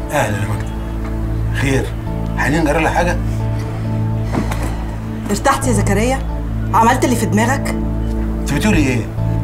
اهلا يا مجدي خير حنين جرى لها حاجه ارتحت يا زكريا عملت اللي في دماغك انت بتقولي ايه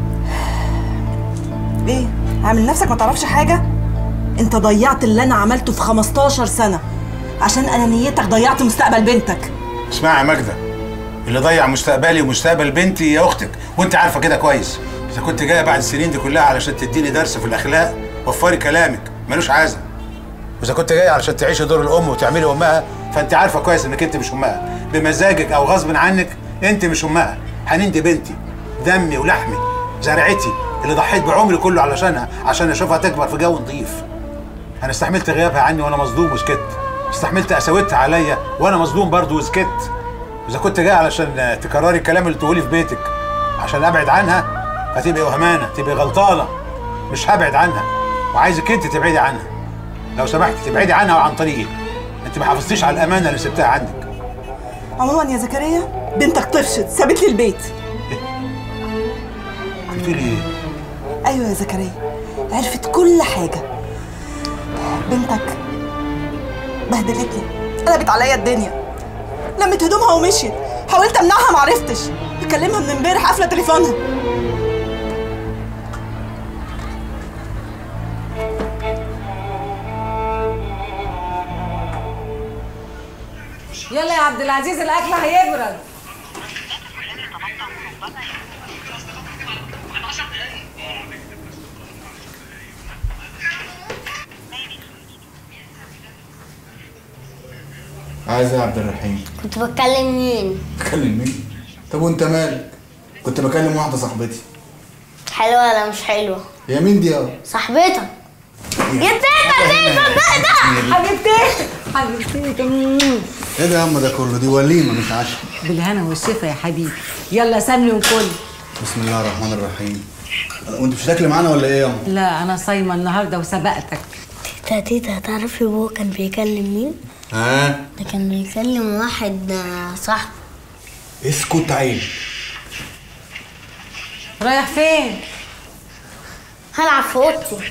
ايه عامل نفسك ما تعرفش حاجه انت ضيعت اللي انا عملته في 15 سنه عشان انانيتك ضيعت مستقبل بنتك اسمعي يا ماجده اللي ضيع مستقبلي ومستقبل بنتي يا اختك وانت عارفه كده كويس اذا كنت جايه بعد السنين دي كلها علشان تديني درس في الاخلاق وفري كلامك ملوش عازه واذا كنت جايه علشان تعيشي دور الام وتعملي امها فانت عارفه كويس انك انت مش امها بمزاجك او غصب عنك انت مش امها حنين دي بنتي دمي ولحمي زرعتي اللي ضحيت بعمري كله علشانها عشان اشوفها تكبر في جو نظيف انا استحملت غيابها عني وانا مصدوم وسكت استحملت قساوتها عليا وانا مصدوم برضه وسكت اذا كنت جاي علشان تكرري الكلام اللي تقوليه في بيتك عشان ابعد عنها فتبقي وهمانه تبقي غلطانه مش هبعد عنها وعايزك انت تبعدي عنها لو سمحتي تبعدي عنها وعن طريقي انت ما حافظتيش على الامانه اللي سبتها عندك عموما يا زكريا بنتك طفشت سابت لي البيت بتقولي ايه ايوه يا زكريا عرفت كل حاجه بنتك بهدلتني قلبت عليا الدنيا لمت هدومها ومشيت حاولت امنعها معرفتش بكلمها من امبارح قافله تليفونها يلا يا عبد العزيز الاكل هيبرد عايز ايه يا عبد الرحيم كنت بتكلم مين تكلم مين طب وانت مالك كنت بكلم واحده صاحبتي حلوة ولا مش حلوة هي مين دي يا صاحبتك جبت انت فين صدق ده حبيبتي حبيبتي ايه ده يا عم ده كله دي وليمه مش عشاء بالهنا والشفا يا حبيبي يلا سمي وكل بسم الله الرحمن الرحيم وانت مش هتاكلي معانا ولا ايه يا عم لا انا صايمه النهارده وسبقتك تيتا تيتا تعرفي بابا كان بيكلم مين؟ ها ده كان بيكلم واحد آه، صاحبه اسكت عيب رايح فين هلعب في اوضتي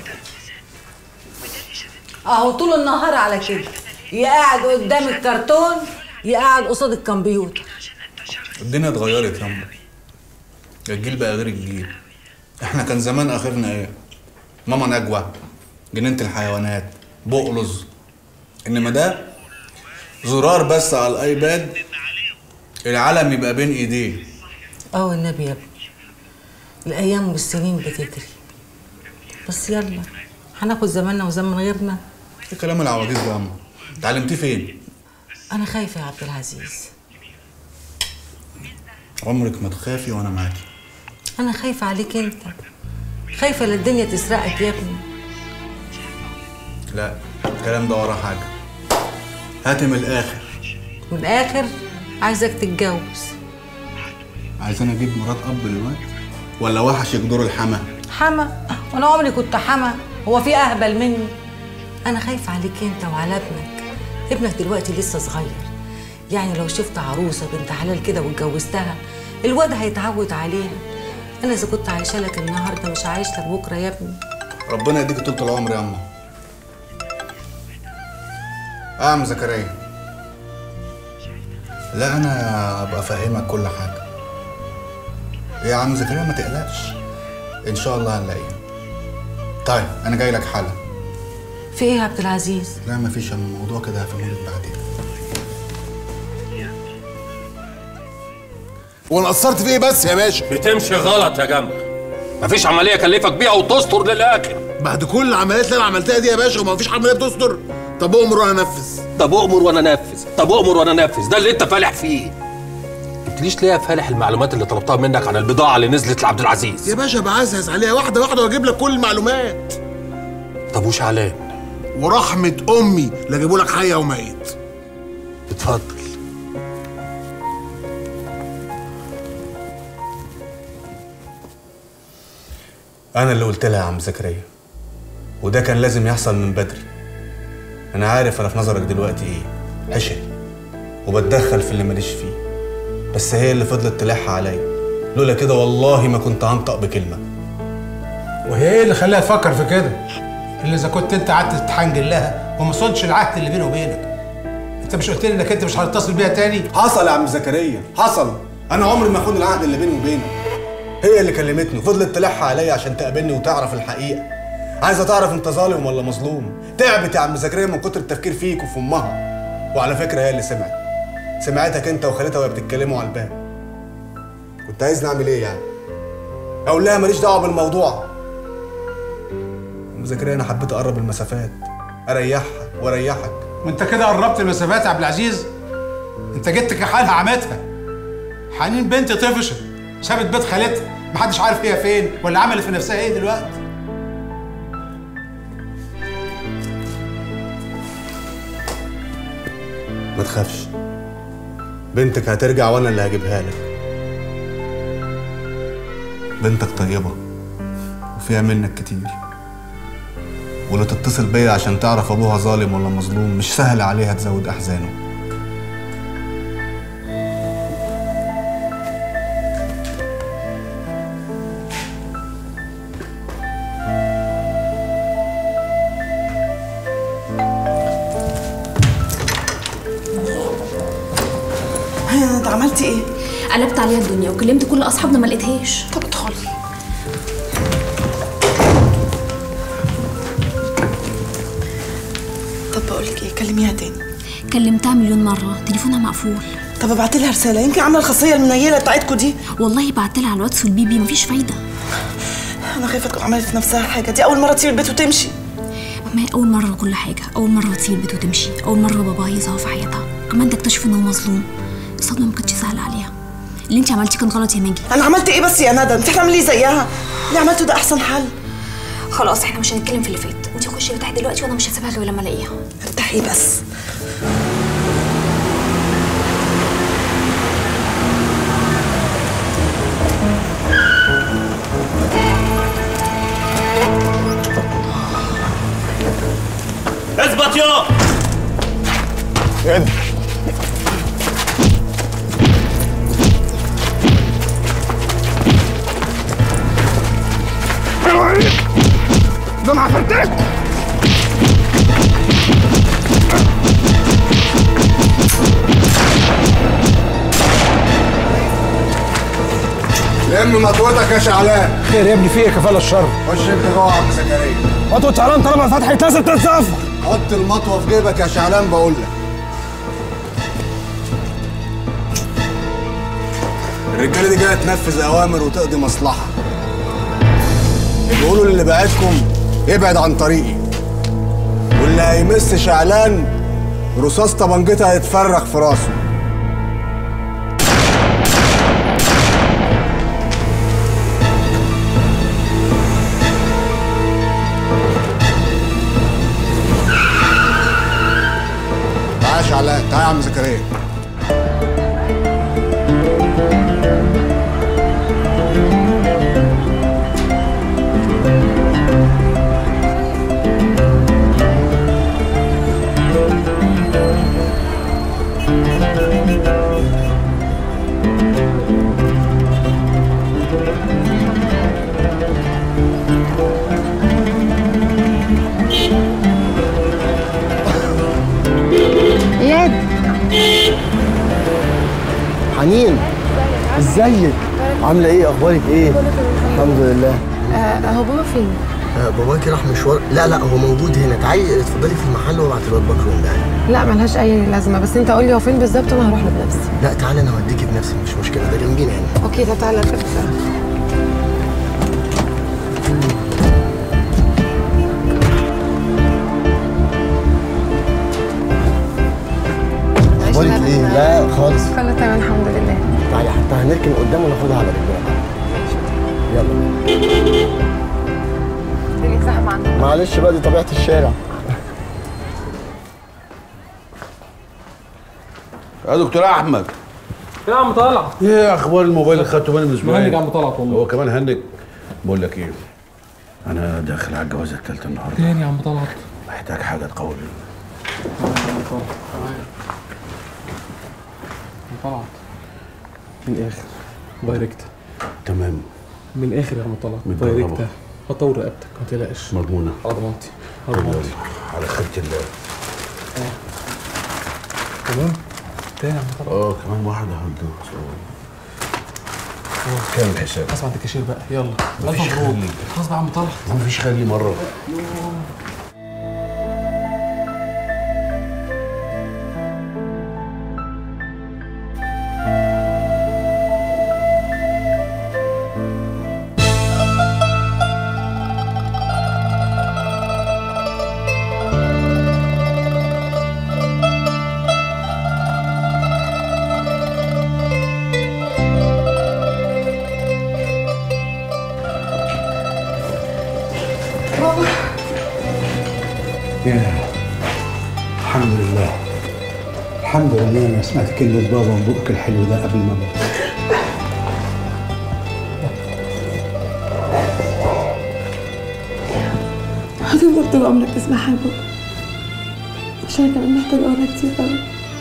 اهو طول النهار على كده يا قاعد قدام الكرتون يا قاعد قصاد الكمبيوتر الدنيا اتغيرت يا عم الجيل بقى غير الجيل احنا كان زمان اخرنا ايه ماما نجوى جنينة الحيوانات بقلظ انما ده زرار بس على الايباد العالم يبقى بين ايديه اه والنبي يا ابني الايام والسنين بتجري بس يلا هناخد زماننا وزمن غيرنا ايه كلام العواجيز ده يا عم اتعلمتيه فين انا خايفه يا عبد العزيز عمرك ما تخافي وانا معاكي انا خايفه عليك انت خايفه للدنيا تسرقك يا ابني لا الكلام ده وراه حاجه هاتم الاخر والاخر عايزك تتجوز عايزين اجيب مرات اب دلوقتي ولا وحشك دور الحما حما وانا عمري كنت حما هو في اهبل مني انا خايفه عليك انت وعلى ابنك ابنك دلوقتي لسه صغير يعني لو شفت عروسه بنت حلال كده واتجوزتها الواد هيتعود عليها انا اذا كنت عايشه لك النهارده مش عايش لك بكره يا ابني ربنا يديك طول العمر يا عم اه يا عم زكريا لا انا ابقى افهمك كل حاجه يا عم زكريا ما تقلقش ان شاء الله هنلاقيها طيب انا جاي لك حالا في ايه يا عبد العزيز لا ما فيش الموضوع كده هفهمك بعدين وانا قصرت في ايه بس يا باشا بتمشي غلط يا جنب مفيش عمليه كلفك بيها وتستر للاخر بعد كل العمليات اللي انا عملتها دي يا باشا وما فيش عمليه بتستر طب امر وانا انفذ طب اؤمر وانا انفذ طب اؤمر وانا انفذ ده اللي انت فالح فيه قلتليش ليه يا فالح المعلومات اللي طلبتها منك عن البضاعه اللي نزلت لعبد العزيز يا باشا بعزز عليها واحده واحده واجيب لك كل المعلومات طب وشعلان ورحمه امي لا جابوا لك حي او ميت اتفضل انا اللي قلت لها يا عم زكريا وده كان لازم يحصل من بدري انا عارف انا في نظرك دلوقتي ايه حشري وبتدخل في اللي ماليش فيه بس هي اللي فضلت تلح عليا لولا كده والله ما كنت هنطق بكلمه وهي ايه اللي خلاها تفكر في كده الا اذا كنت انت قعدت تتحنجل لها وما صنش العهد اللي بيني وبينك انت مش قلت لي انك انت مش هتتصل بيها تاني حصل يا عم زكريا حصل انا عمري ما اخون العهد اللي بيني وبينه هي اللي كلمتني وفضلت تلح عليا عشان تقابلني وتعرف الحقيقه عايزه تعرف انت ظالم ولا مظلوم تعبت يا عم زكريا من كتر التفكير فيك وفي امها وعلى فكره هي اللي سمعت سمعتك انت وخالتها وهي بتتكلموا على الباب كنت عايزني اعمل ايه يعني اقول لها ماليش دعوه بالموضوع عم زكريا انا حبيت اقرب المسافات اريحها واريحك وانت كده قربت المسافات يا عبد العزيز انت جيت كحالها عمتها حنين بنت طفشت سابت بيت خالتها محدش عارف هي فين ولا عملت في نفسها ايه دلوقتي ما تخافش بنتك هترجع وانا اللي هجيبها لك بنتك طيبة وفيها منك كتير ولو تتصل بيا عشان تعرف ابوها ظالم ولا مظلوم مش سهل عليها تزود احزانه ها، انت عملتي ايه؟ قلبت عليها الدنيا وكلمت كل اصحابنا ما لقيتهاش طب ادخلي طب بقول لك ايه كلميها تاني كلمتها مليون مره تليفونها مقفول طب ابعتي لها رساله يمكن عامله الخاصيه المنيله بتاعتكم دي والله بعت لها على الواتس والبيبي مفيش فايده انا خايفه تكون عملت في نفسها حاجه دي اول مره تسيب البيت وتمشي ما هي اول مره كل حاجه اول مره تسيب البيت وتمشي اول مره بابا يظهر في حياتها كمان تكتشف ان هو مظلوم الصدمه ما كانتش سهله عليها اللي انت عملتيه كان غلط يا ماجي انا عملت ايه بس يا ندى انت هتعملي زيها اللي عملته ده احسن حل خلاص احنا مش هنتكلم في اللي فات انت خشي ارتاحي دلوقتي وانا مش هسيبها غير لما الاقيها ارتاحي بس اثبت يا لم مطوتك يا شعلان خير يا ابني في ايه كفاله الشر خش انت جوه يا عم زكريا مطوة شعلان طالما فتحت لازم تتصفى حط المطوه في جيبك يا شعلان بقول لك الرجاله دي جايه تنفذ اوامر وتقضي مصلحه بيقولوا للي بعتكم يبعد عن طريقي واللي هيمس شعلان رصاص طبنجتها هيتفرغ في راسه تعال يا شعلان تعال يا عم زكريا حنين ازيك عامله ايه اخبارك ايه الحمد لله هو بابا فين؟ آه، باباكي راح مشوار لا لا هو موجود هنا تعالي اتفضلي في المحل وابعت الواد بكر وندهلي لا ملهاش اي لازمه بس انت قول لي هو فين بالظبط وانا هروح له بنفسي لا تعالي انا هوديكي بنفسي مش مشكله ده جنبينا هنا اوكي ده تعالى اركب بسرعه اخبارك ايه لا خالص كله تمام الحمد لله تعالي حتى هنركن قدام وناخدها على رجلنا يلا الدنيا زحمه عندك معلش بقى دي طبيعه الشارع يا دكتور احمد يا عم طلع ايه اخبار الموبايل اللي خدته مني من اسبوعين مهنج يا عم طلعت والله هو كمان هنك بقول لك ايه انا داخل على الجوازه الثالثه النهارده تاني يا عم طلعت محتاج حاجه تقوي طلعت من الاخر دايركت تمام من الاخر يا عم طلعت متدربة. دايركت هطور رقبتك ما تقلقش مضمونه على ضمانتي على ضمانتي على خيرة الله تمام تاني يا عم طلعت اه كمان واحده هندوس كام الحساب اسمع عند الكاشير بقى يلا مفيش الف مبروك خلي. خلاص بقى يا عم طلعت مفيش خلي مره يا الحمد لله الحمد لله انا سمعت كلمة بابا من بقك الحلو ده قبل ما اموت هتفضل طول عمرك تسمعها يا بابا عشان أنا كمان محتاجة أقولها كتير قوي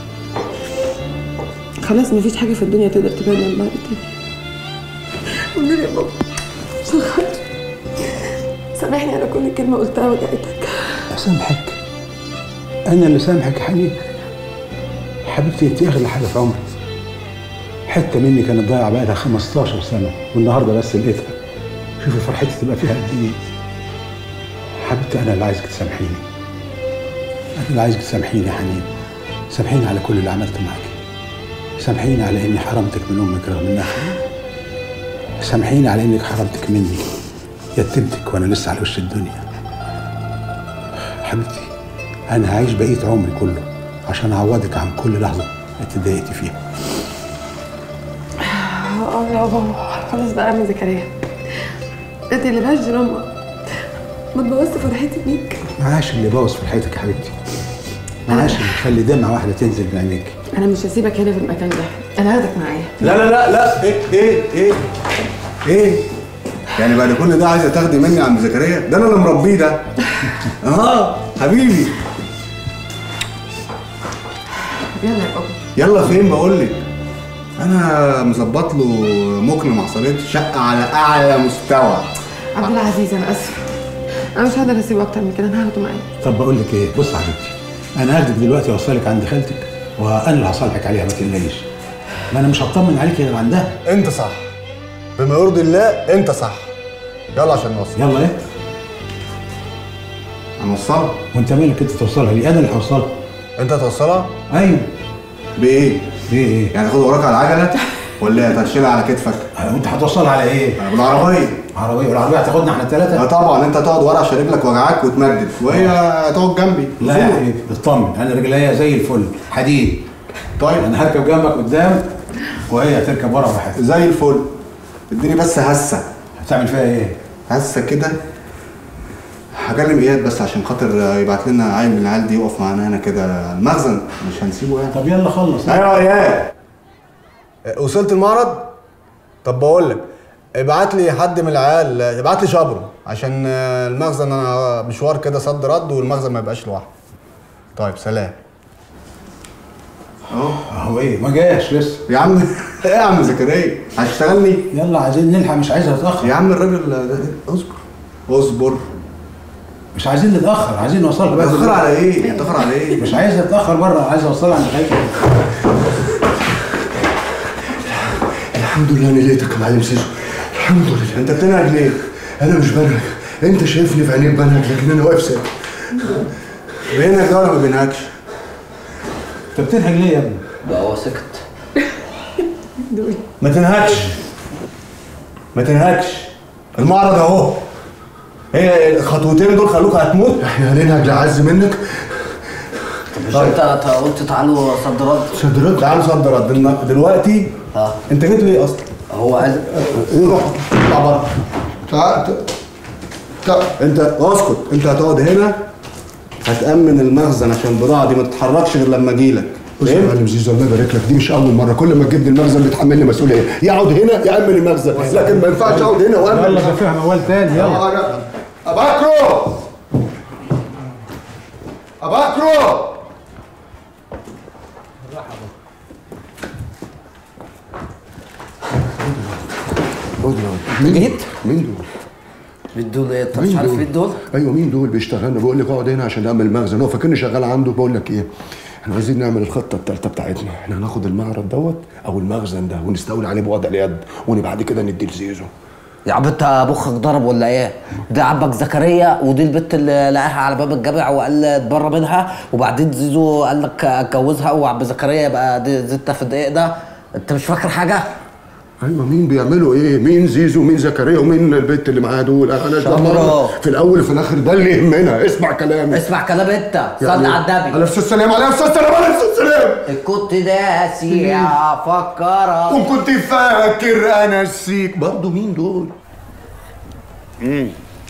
خلاص مفيش حاجة في الدنيا تقدر تبعد عن بعض تاني والنبي يا بابا عشان خاطر سامحني على كل كلمة قلتها وجعتك اسامحك انا اللي سامحك يا حنين حبيبتي انت اغلى حاجه في عمري حته مني كانت ضايعه بقالها 15 سنه والنهارده بس لقيتها شوفي فرحتي تبقى فيها قد ايه حبيبتي انا اللي عايزك تسامحيني انا اللي عايزك تسامحيني يا حنين سامحيني على كل اللي عملته معاكي سامحيني على اني حرمتك من امك رغم انها حنين سامحيني على انك حرمتك مني يتمتك وانا لسه على وش الدنيا حبيبتي انا هعيش بقيه عمري كله عشان اعوضك عن كل لحظه انت اتضايقتي فيها اه يا بابا خلاص بقى يا عم زكريا انت اللي بقاش دراما ما تبوظت فرحتي بيك معاش اللي باظ في حياتك يا حبيبتي معاش اللي يخلي دمعه واحده تنزل من عينيك انا مش هسيبك هنا في المكان ده انا هاخدك معايا لا لا لا لا ايه ايه ايه ايه يعني بعد كل ده عايزه تاخدي مني يا عم زكريا ده انا اللي مربيه ده اه حبيبي يلا يا بابا يلا فين بقول لك انا مظبط له مكنه مع صليت شقه على اعلى مستوى عبد العزيز انا اسفه انا مش هقدر اسيبه اكتر من كده انا هاخده معايا طب بقول لك ايه بص يا حبيبتي انا هاخدك دلوقتي اوصلك عند خالتك وانا اللي هصالحك عليها ما تقلقيش ما انا مش هطمن عليك غير عندها انت صح بما يرضي الله انت صح يلا عشان نوصل يلا ايه هنوصلها وانت مالك انت توصلها لي انا اللي هوصلها انت هتوصلها ايوه بايه بايه ايه يعني تاخد وراك على العجله ولا هتشيلها على كتفك وانت هتوصلها على ايه بالعربيه عربيه والعربيه هتاخدنا احنا اه الثلاثه طبعا انت تقعد ورا عشان رجلك وجعاك وتمدد وهي تقعد جنبي لا يا حبيبي اطمن انا رجليا زي الفل حديد طيب انا هركب جنبك قدام وهي هتركب ورا براحتها زي الفل اديني بس هسه هتعمل فيها ايه هسه كده هكلم اياد بس عشان خاطر يبعت لنا عيل من العيال دي يقف معانا هنا كده المخزن مش هنسيبه يعني طب يلا خلص ايوه يا اياد وصلت المعرض طب بقول لك ابعت لي حد من العيال ابعت لي شبرو عشان المخزن انا مشوار كده صد رد والمخزن ما يبقاش لوحده طيب سلام اهو هو ايه ما جاش لسه يا عم ايه يا عم زكريا هتشتغلني يلا عايزين نلحق مش عايزها تتاخر يا عم الراجل ده- اصبر اصبر مش عايزين نتاخر عايزين نوصلها بقى تاخر على ايه تاخر على ايه مش عايزها تتاخر بره عايز اوصلها عند خالتك الحمد لله انا لقيتك يا معلم سيزو الحمد لله انت بتنهج ليه انا مش بنهج انت شايفني في عينيك بنهج لكن انا واقف ساكت بينهج ده ولا ما بينهجش انت بتنهج ليه يا ابني ده هو سكت ما تنهكش ما تنهكش المعرض اهو هي الخطوتين دول خلوك هتموت احنا هننهج لعز منك مش انت انت قلت تعالوا صد رد صد رد تعال صد رد الن- دلوقتي اه انت جيت ليه اصلا؟ هو قال روح اطلع بره تعال تعال انت اسكت انت هتقعد هنا هتأمن المخزن عشان البضاعة دي ما تتحركش غير لما اجيلك بص يا معلم زيزو الله يبارك لك دي مش اول مره كل ما تجيبني المخزن بتحملني مسؤوليه يقعد هنا يامن المخزن لكن ما ينفعش اقعد هنا وامن يلا ده فيها موال تاني يلا اباكرو اباكرو مين جيت؟ مين دول؟ بتدول ايه انت مش مين عارف دول؟ مين دول ايوه مين دول بيشتغلنا بقول لك اقعد هنا عشان نعمل المخزن هو فاكرني شغال عنده بقول لك ايه احنا عايزين نعمل الخطه الثالثه بتاعتنا احنا هناخد المعرض دوت او المخزن ده ونستولي عليه بوضع اليد وبعد كده نديه لزيزو يا عم انت مخك ضرب ولا ايه؟ ده عمك زكريا ودي البت اللي لقاها على باب الجامع وقال اتبرى منها وبعدين زيزو قال لك اتجوزها وعم زكريا يبقى دي زيتها في الدقيق ده انت مش فاكر حاجه؟ ايوه مين بيعملوا ايه؟ مين زيزو ومين زكريا ومين البت اللي معاه دول؟ انا شمرو. في الاول وفي الاخر ده اللي يهمنا اسمع كلامي اسمع كلام انت صلي يعني- على النبي عليه الصلاه والسلام عليه الصلاه والسلام عليه الصلاه والسلام إن كنت ناسي افكرك وكنت فاكر انا نسيك برضه مين دول؟ امم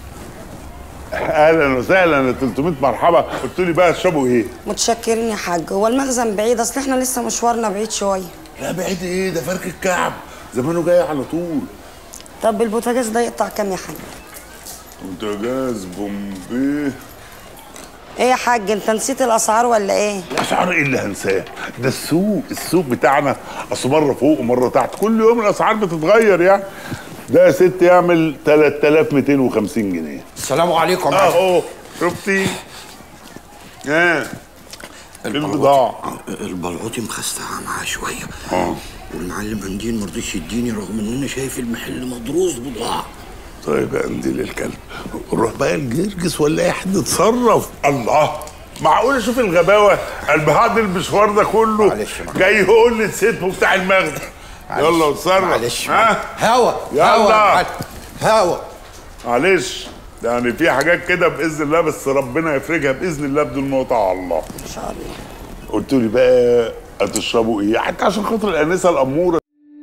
اهلا وسهلا 300 مرحبا قلت لي بقى اشربوا ايه؟ متشكرين يا حاج هو المخزن بعيد اصل احنا لسه مشوارنا بعيد شويه لا بعيد ايه ده فرق الكعب زمانه جاي على طول طب البوتاجاز ده يقطع كام يا حاج بوتاجاز بومبيه ايه يا حاج انت نسيت الاسعار ولا ايه الاسعار ايه اللي هنساه؟ ده السوق السوق بتاعنا اصل مره فوق ومره تحت كل يوم الاسعار بتتغير يعني ده يا ست يعمل 3250 جنيه السلام عليكم اهو شفتي؟ ها البضاعة البلعوطي مخستعة معاه شوية اه والمعلم قنديل مرضيش يديني رغم ان انا شايف المحل مضروس بضاعة طيب يا قنديل الكلب روح بقى الجرجس ولا اي حد اتصرف الله معقول اشوف الغباوه قال بعد المشوار ده كله معلش معلش. جاي يقول لي نسيت بتاع المخزن يلا اتصرف معلش ها هوا يلا هوا هوا معلش يعني في حاجات كده باذن الله بس ربنا يفرجها باذن الله بدون ما يقطع على الله ان شاء الله قلت لي بقى هتشربوا ايه حتى عشان خاطر الانسه الاموره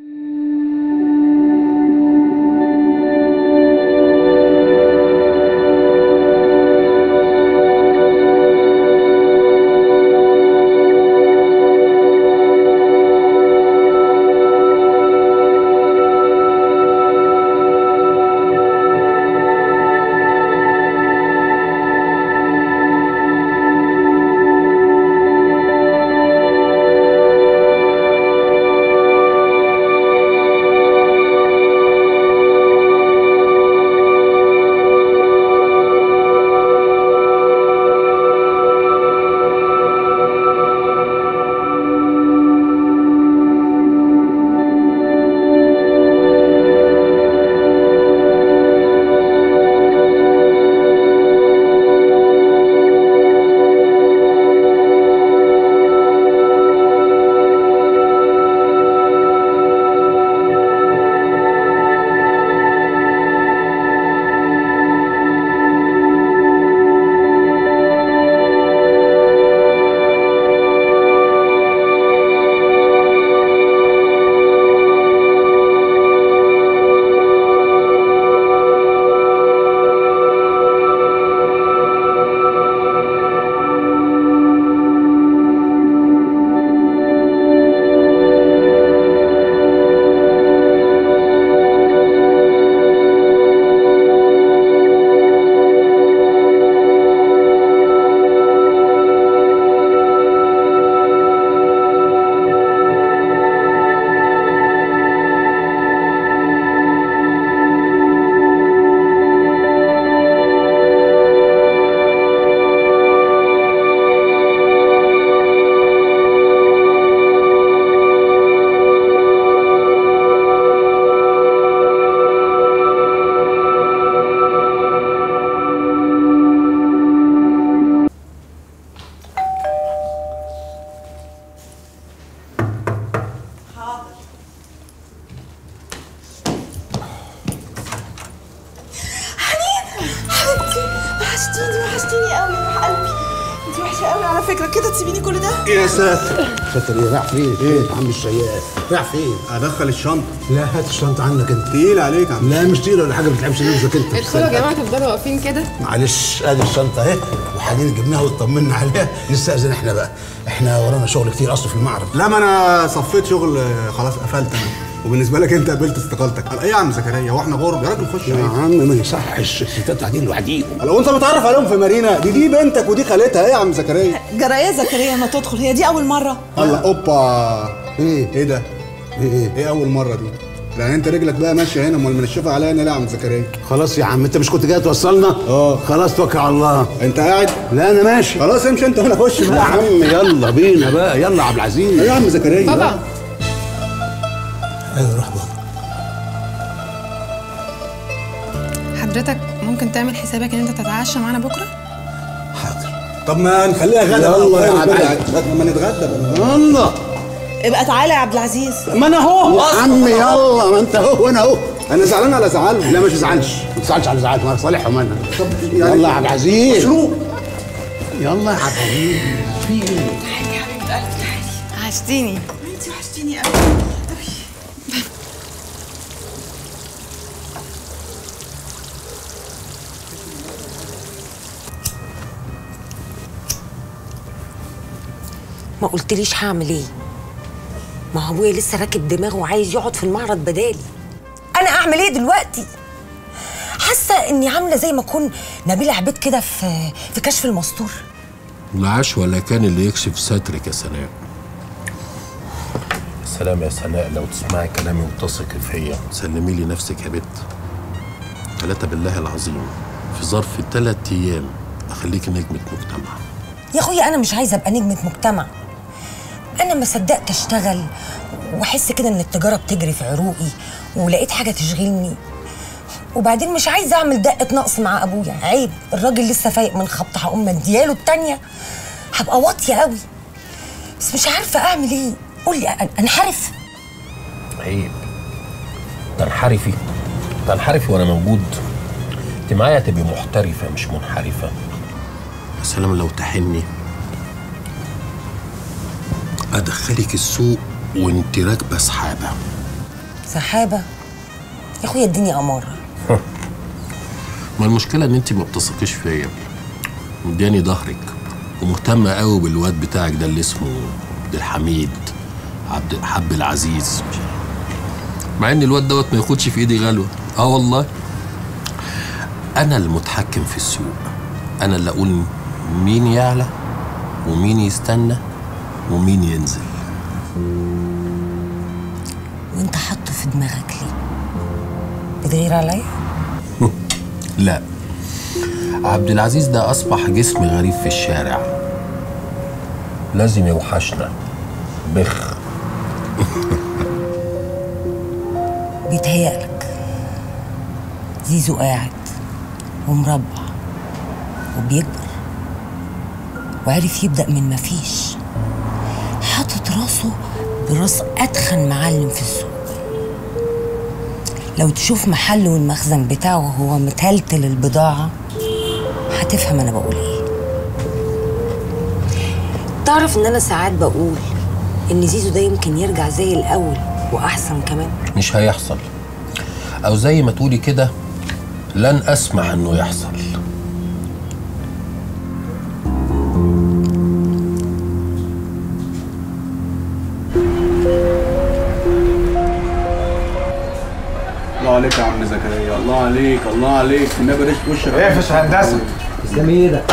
حبيبتي وحشتيني وحشتيني قوي يا روح قلبي انت وحشه قوي على فكره كده تسيبيني كل ده يا ساتر ساتر ايه رايح فين؟ ايه يا عم الشيال؟ رايح فين؟ ادخل الشنطه لا هات الشنطه عنك انت تقيل عليك يا عم لا مش تقيله ولا حاجه ما بتلعبش نفسك انت ادخلوا يا جماعه تفضلوا واقفين كده معلش ادي الشنطه اهي وحاليا جبناها واطمنا عليها نستاذن احنا بقى احنا ورانا شغل كتير اصلا في المعرض لا ما انا صفيت شغل آه، خلاص قفلت انا وبالنسبه لك انت قبلت استقالتك قال ايه يا عم زكريا هو احنا غرب يا راجل خش يا عيش. عم ما يصحش الستات قاعدين لوحديهم لو انت متعرف عليهم في مارينا دي دي بنتك ودي خالتها ايه يا عم زكريا جرايه زكريا ما تدخل هي دي اول مره الله اوبا ايه ايه ده ايه ايه ايه اول مره دي يعني انت رجلك بقى ماشيه هنا امال منشفه عليا انا لا يا عم زكريا خلاص يا عم انت مش كنت جاي توصلنا اه خلاص توكل على الله انت قاعد لا انا ماشي خلاص امشي انت وانا اخش يا بقى عم يلا بينا بقى يلا يا عبد العزيز ايه يا عم زكريا بابا ايوه روح بقى حضرتك ممكن تعمل حسابك ان انت تتعشى معانا بكره طب ما نخليها غدا يلا بقى يا وخير عم. وبدع. لما نتغدى بقى الله ابقى تعالى يا عبد العزيز ما انا اهو يا عم يلا ما انت اهو وانا اهو انا زعلان على زعلهم لا ما تزعلش ما تزعلش على زعلك ما صالحهم انا طب يلا يا عبد العزيز مشروب يلا يا عبد العزيز في ايه عشتيني انت وحشتيني قوي ما قلتليش هعمل ايه ما هو ابويا لسه راكب دماغه وعايز يقعد في المعرض بدالي انا اعمل ايه دلوقتي حاسه اني عامله زي ما اكون نبيله عبيد كده في في كشف المستور لا عاش ولا كان اللي يكشف سترك يا سناء سلام يا سناء لو تسمعي كلامي وتثقي فيا سلمي لي نفسك يا بت ثلاثة بالله العظيم في ظرف ثلاث أيام أخليك نجمة مجتمع يا اخويا انا مش عايزه ابقى نجمه مجتمع انا ما صدقت اشتغل واحس كده ان التجاره بتجري في عروقي ولقيت حاجه تشغلني وبعدين مش عايزه اعمل دقه نقص مع ابويا عيب الراجل لسه فايق من خبطه هقوم مدياله التانيه هبقى واطيه قوي بس مش عارفه اعمل ايه قولي أن- انحرف عيب تنحرفي تنحرفي وأنا موجود أنت معايا تبقي محترفة مش منحرفة يا سلام لو تحني أدخلك السوق وأنت راكبة سحابة سحابه يا اخويا اديني اماره ما المشكلة إن أنت ما بتثقيش فيا مدياني ظهرك ومهتمة قوي بالواد بتاعك ده اللي اسمه عبد الحميد عبد حب العزيز مع إن الواد دوت ما ياخدش في إيدي غلوة آه والله أنا المتحكم في السوق أنا اللي أقول مين يعلى ومين يستنى ومين ينزل وانت حاطه في دماغك ليه بتغير عليا لا عبد العزيز ده أصبح جسم غريب في الشارع لازم يوحشنا بخ بيتهيألك زيزو قاعد ومربع وبيكبر وعرف يبدأ من مفيش حاطط راسه براس أتخن معلم في السوق لو تشوف محله والمخزن بتاعه وهو متلتل البضاعة هتفهم أنا بقول إيه تعرف إن أنا ساعات بقول إن زيزو ده يمكن يرجع زي الأول وأحسن كمان مش هيحصل أو زي ما تقولي كده لن أسمح إنه يحصل الله عليك يا عم زكريا الله عليك الله عليك النبي ريش وشك اقفش هندسه تسلم ايدك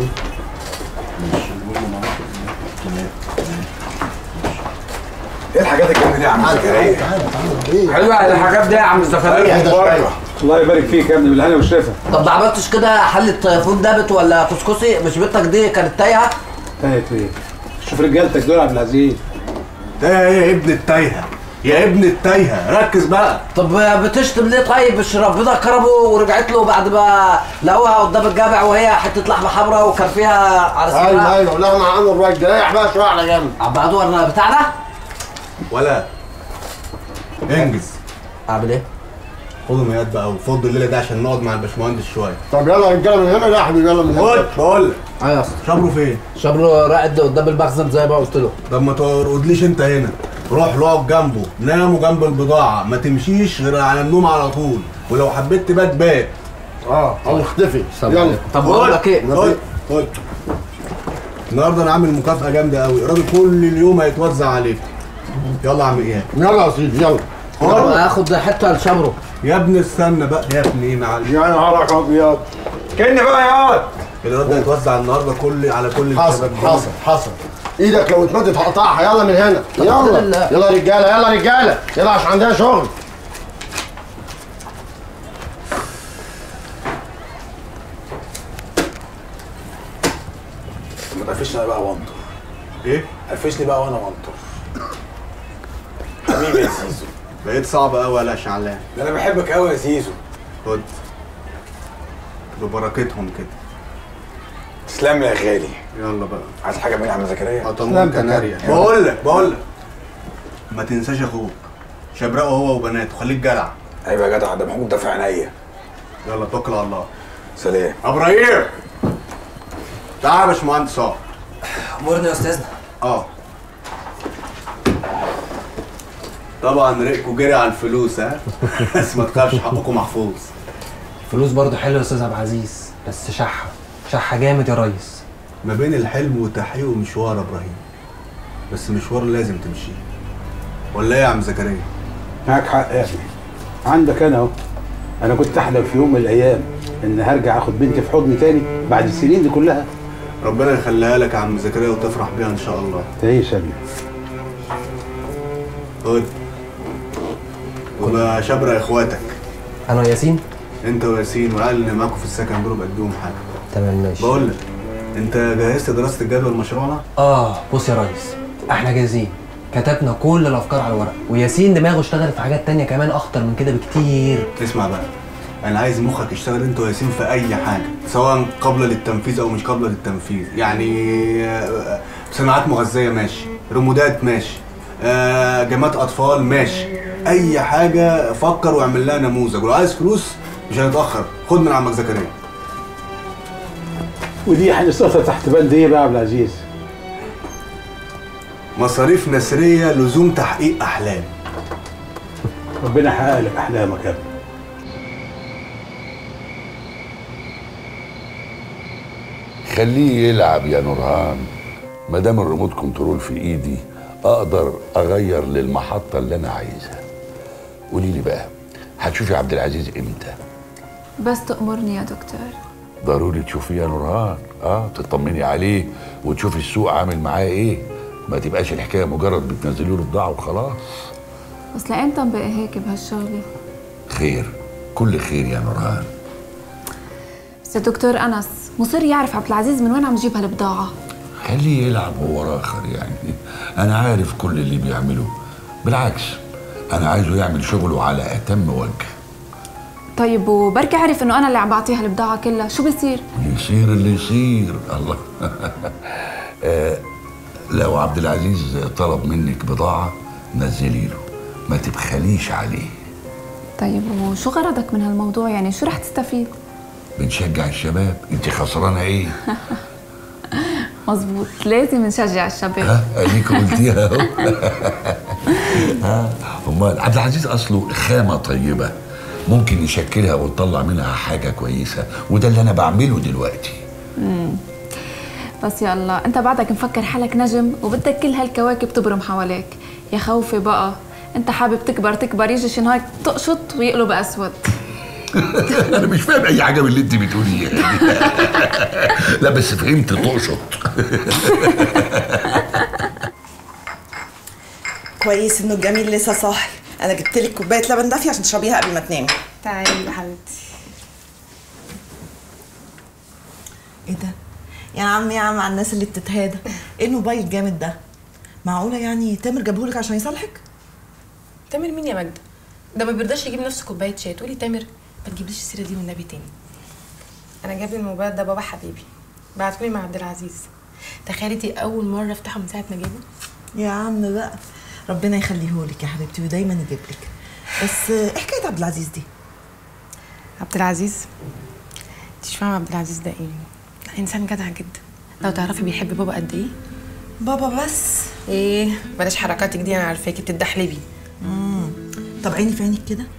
ايه الحاجات الجامده دي يا عم زكريا حلوه الحاجات دي يا عم زكريا الله يبارك فيك يا ابني بالهنا والشفا طب ما عملتش كده حلة فول دابت ولا كسكسي مش بنتك دي كانت تايهه تاهت ايه شوف رجالتك دول يا عبد العزيز ده ايه يا ابن التايهه يا ابن التايهه ركز بقى طب بتشتم ليه طيب مش ربنا كرمه ورجعت له بعد ما لقوها قدام الجامع وهي حته لحمه حمراء وكان فيها على ايوه صدرها ايوه لا انا عامل الراجل ده ريح بقى شويه على جنب عم بعدور بتاعنا ولا انجز اعمل ايه؟ خدوا ميات بقى وفضوا الليله دي عشان نقعد مع الباشمهندس شويه طب يلا يا رجاله من هنا لا يا حبيبي يلا من هنا خد بقول لك ايوه يا اسطى شبرو فين؟ شبرو راقد قدام المخزن زي ما قلت له طب ما ترقدليش انت هنا روح له اقعد جنبه ناموا جنب البضاعه ما تمشيش غير على النوم على طول ولو حبيت تبات بات اه او اختفي يلا طب بقول لك ايه؟ خد خد النهارده انا عامل مكافاه جامده قوي الراجل كل اليوم هيتوزع عليك يلا يا عم اياد يلا يا سيدي يلا طب اخد حته لشبرو يا ابني استنى بقى يا ابني ايه معلش يا نهارك ابيض كأني بقى ياض الواد ده هيتوزع النهارده كل على كل حصل الشباب حصل حصل ايدك لو اتمدت هقطعها يلا من هنا الحمد يلا لله. يلا يا رجاله يلا يا رجاله يلا عشان عندنا شغل ما تقفشني بقى وانطر ايه؟ قفشني بقى وانا وانطر حبيبي يا زيزو بقيت صعب قوي يا شعلان ده انا بحبك قوي يا زيزو خد ببركتهم كده تسلم لي يا غالي يلا بقى عايز حاجه مني يا عم زكريا هطمن كناريا بقول لك بقول لك ما تنساش اخوك شبرقه هو وبناته خليك جدع ايوه يا جدع ده محمود ده في عينيا يلا توكل على الله سلام ابراهيم تعال يا باشمهندس اهو امورنا يا استاذنا اه طبعا ريقكوا جري على الفلوس ها بس ما تخافش حقكم محفوظ فلوس برضه حلوه يا استاذ عبد العزيز بس شحه شحه جامد يا ريس ما بين الحلم وتحقيقه مشوار يا ابراهيم بس مشوار لازم تمشيه ولا ايه يا عم زكريا معاك حق يا ابني عندك انا اهو انا كنت احلم في يوم من الايام ان هرجع اخد بنتي في حضني تاني بعد السنين دي كلها ربنا يخليها لك يا عم زكريا وتفرح بيها ان شاء الله تعيش يا ابني خد وبقى شبرق اخواتك انا وياسين انت وياسين والعيال اللي معاكم في السكن دول بقدوهم حاجه تمام ماشي بقول لك انت جهزت دراسه الجدوى لمشروعنا اه بص يا ريس احنا جاهزين كتبنا كل الافكار على الورق وياسين دماغه اشتغل في حاجات تانية كمان اخطر من كده بكتير اسمع بقى انا عايز مخك يشتغل انت وياسين في اي حاجه سواء قابله للتنفيذ او مش قابله للتنفيذ يعني آه، صناعات مغذيه ماشي رمودات ماشي آه، جامعات اطفال ماشي اي حاجه فكر واعمل لها نموذج ولو عايز فلوس مش هنتاخر خد من عمك زكريا ودي هنصرفها تحت بند ايه بقى يا عبد العزيز؟ مصاريف نسريه لزوم تحقيق احلام ربنا يحقق لك احلامك يا ابني خليه يلعب يا نورهان ما دام الريموت كنترول في ايدي اقدر اغير للمحطه اللي انا عايزها قولي لي بقى هتشوفي عبد العزيز امتى بس تأمرني يا دكتور ضروري تشوفيه يا نورهان اه تطمني عليه وتشوفي السوق عامل معاه ايه ما تبقاش الحكايه مجرد بتنزلوا له بضاعه وخلاص بس لامتى بقى هيك بهالشغلة خير كل خير يا نورهان بس يا دكتور أنس مصر يعرف عبد العزيز من وين عم يجيب هالبضاعة خليه يلعب هو راخر يعني انا عارف كل اللي بيعمله بالعكس انا عايزه يعمل شغله على اتم وجه طيب وبركي عرف انه انا اللي عم بعطيها البضاعة كلها شو بيصير؟ يصير اللي يصير الله آه، لو عبد العزيز طلب منك بضاعة نزلي له ما تبخليش عليه طيب وشو غرضك من هالموضوع يعني شو رح تستفيد؟ بنشجع الشباب انت خسرانة ايه مزبوط لازم نشجع الشباب ها اديك قلتيها اهو ها امال عبد العزيز اصله خامة طيبة ممكن يشكلها وتطلع منها حاجة كويسة وده اللي انا بعمله دلوقتي مم. بس يا الله انت بعدك مفكر حالك نجم وبدك كل هالكواكب تبرم حواليك يا خوفي بقى انت حابب تكبر تكبر يجي شي نهار تقشط ويقلب اسود انا مش فاهم اي حاجة من اللي انت بتقوليه لا بس فهمت تقشط كويس انه الجميل لسه صاحي انا جبت لك كوبايه لبن دافيه عشان تشربيها قبل ما تنامي تعالي يا حبيبتي ايه ده يا عم يا عم على الناس اللي بتتهادى ايه الموبايل الجامد ده معقوله يعني تامر جابهولك عشان يصالحك تامر مين يا مجد ده ما بيرضاش يجيب نفسه كوبايه شاي تقولي تامر ما تجيبليش السيره دي والنبي تاني انا جاب لي الموبايل ده بابا حبيبي بعتولي مع عبد العزيز تخيلي دي اول مره افتحه من ساعه ما جابه يا عم بقى ربنا يخليهولك يا حبيبتي ودايما يجيب لك بس ايه حكايه عبد العزيز دي عبد العزيز انت مش فاهمه عبد العزيز ده ايه ده انسان جدع جدا لو تعرفي بيحب بابا قد ايه بابا بس ايه بلاش حركاتك دي انا عارفاكي بتدحلبي امم طب عيني في عينك كده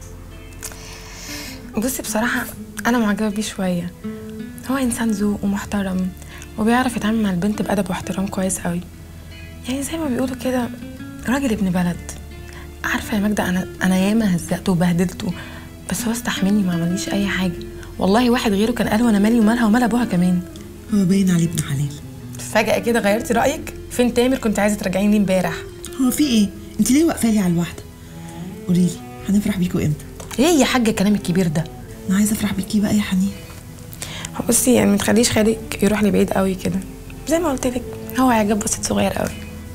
بصي بصراحه انا معجبه بيه شويه هو انسان ذوق ومحترم وبيعرف يتعامل مع البنت بادب واحترام كويس قوي يعني زي ما بيقولوا كده راجل ابن بلد عارفه يا ماجده انا انا ياما هزقته وبهدلته بس هو استحملني ما عمليش اي حاجه والله واحد غيره كان قال وانا مالي ومالها ومال ابوها كمان هو باين عليه ابن حلال فجاه كده غيرتي رايك فين تامر كنت عايزه ترجعيني ليه امبارح هو في ايه انت ليه واقفه لي على الواحده قولي لي هنفرح بيكوا امتى ايه يا حاجه الكلام الكبير ده انا عايزه افرح بيكي بقى يا حنين بصي يعني ما تخليش خالك يروح لي بعيد قوي كده زي ما قلت لك هو اعجاب بسيط صغير قوي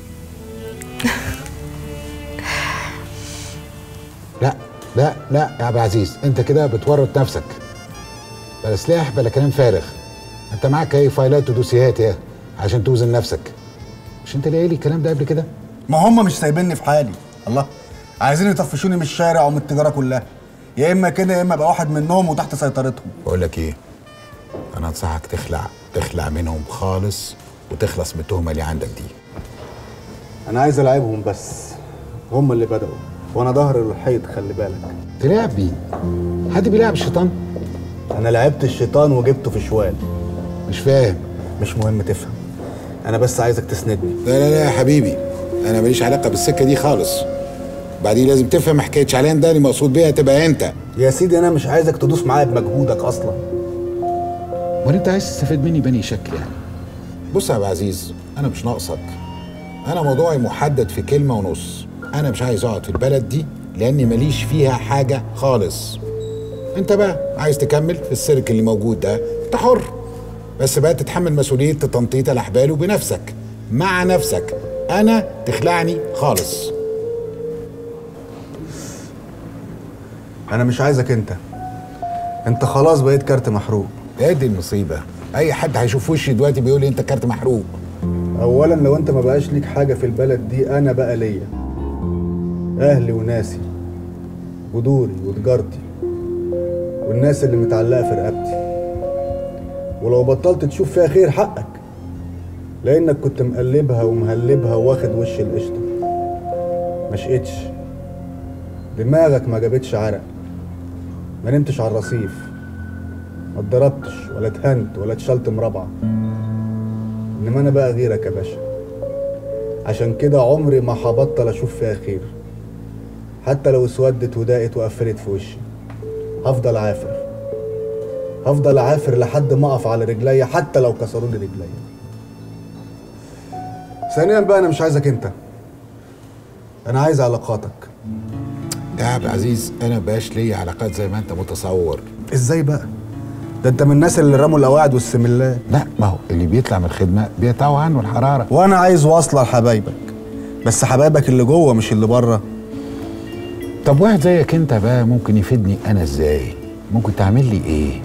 لا لا لا يا عبد العزيز انت كده بتورط نفسك بلا سلاح بلا كلام فارغ انت معاك اي فايلات ودوسيهات يا عشان توزن نفسك مش انت اللي قايل لي الكلام ده قبل كده ما هم مش سايبيني في حالي الله عايزين يطفشوني من الشارع ومن التجاره كلها يا اما كده يا اما ابقى واحد منهم وتحت سيطرتهم بقول لك ايه انا انصحك تخلع تخلع منهم خالص وتخلص من التهمه اللي عندك دي انا عايز العبهم بس هم اللي بدأوا وانا ظهر الحيط خلي بالك تلعب بيه حد بيلعب الشيطان انا لعبت الشيطان وجبته في شوال مش فاهم مش مهم تفهم انا بس عايزك تسندني لا لا لا يا حبيبي انا ماليش علاقه بالسكه دي خالص بعدين لازم تفهم حكايه شعلان ده اللي مقصود بيها تبقى انت يا سيدي انا مش عايزك تدوس معايا بمجهودك اصلا ولا انت عايز تستفاد مني بني شكل يعني بص يا عبد العزيز انا مش ناقصك انا موضوعي محدد في كلمه ونص انا مش عايز اقعد في البلد دي لاني ماليش فيها حاجه خالص انت بقى عايز تكمل في السيرك اللي موجود ده انت حر بس بقى تتحمل مسؤوليه تنطيط الاحبال وبنفسك مع نفسك انا تخلعني خالص انا مش عايزك انت انت خلاص بقيت كارت محروق ايه دي المصيبه اي حد هيشوف وشي دلوقتي بيقول لي انت كارت محروق اولا لو انت ما بقاش ليك حاجه في البلد دي انا بقى ليا اهلي وناسي جذوري وتجارتي والناس اللي متعلقه في رقبتي ولو بطلت تشوف فيها خير حقك لانك كنت مقلبها ومهلبها واخد وش القشطه ما شقتش دماغك ما جابتش عرق ما نمتش على الرصيف ما اتضربتش ولا اتهنت ولا اتشلت مربعه انما انا بقى غيرك يا باشا عشان كده عمري ما هبطل اشوف فيها خير حتى لو اسودت وضاقت وقفلت في وشي هفضل عافر هفضل عافر لحد ما اقف على رجليا حتى لو كسروا لي رجليا ثانيا بقى انا مش عايزك انت انا عايز علاقاتك يا عبد العزيز انا بقاش ليا علاقات زي ما انت متصور ازاي بقى ده انت من الناس اللي رموا القواعد والسملات لا ما هو اللي بيطلع من الخدمه بيقطعوا عنه الحراره وانا عايز واصله لحبايبك بس حبايبك اللي جوه مش اللي بره طب واحد زيك انت بقى ممكن يفيدني انا ازاي ممكن تعمل لي ايه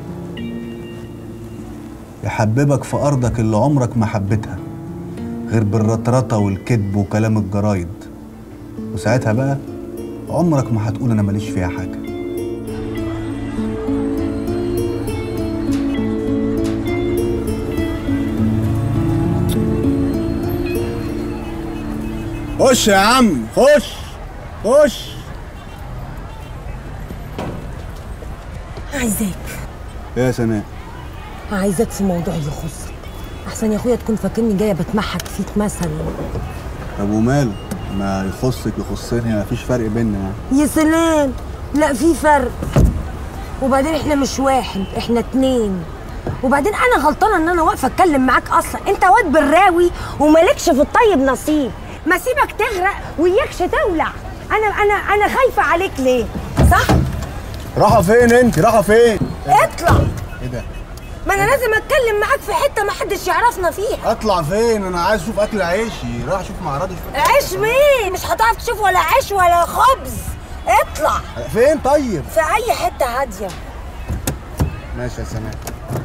يحببك في ارضك اللي عمرك ما حبيتها غير بالرطرطه والكذب وكلام الجرايد وساعتها بقى عمرك ما هتقول انا ماليش فيها حاجه خش يا عم خش خش عايزاك ايه يا سناء عايزاك في موضوع يخصك احسن يا اخويا تكون فاكرني جايه بتمحك فيك مثلا طب وماله ما يخصك يخصني ما فيش فرق بيننا يعني يا سلام لا في فرق وبعدين احنا مش واحد احنا اتنين وبعدين انا غلطانه ان انا واقفه اتكلم معاك اصلا انت واد براوي ومالكش في الطيب نصيب ما سيبك تغرق وياكش تولع انا انا انا خايفه عليك ليه صح راحه فين انت راحه فين اطلع ايه ده ما انا لازم اتكلم معاك في حته ما حدش يعرفنا فيها اطلع فين انا عايز اشوف اكل عيشي راح اشوف معرضي عيش مين مش هتعرف تشوف ولا عيش ولا خبز اطلع فين طيب في اي حته هاديه ماشي يا سناء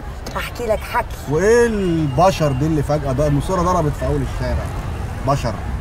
هحكي لك حكي وايه البشر دي اللي فجاه ده المصوره ضربت في اول الشارع بشر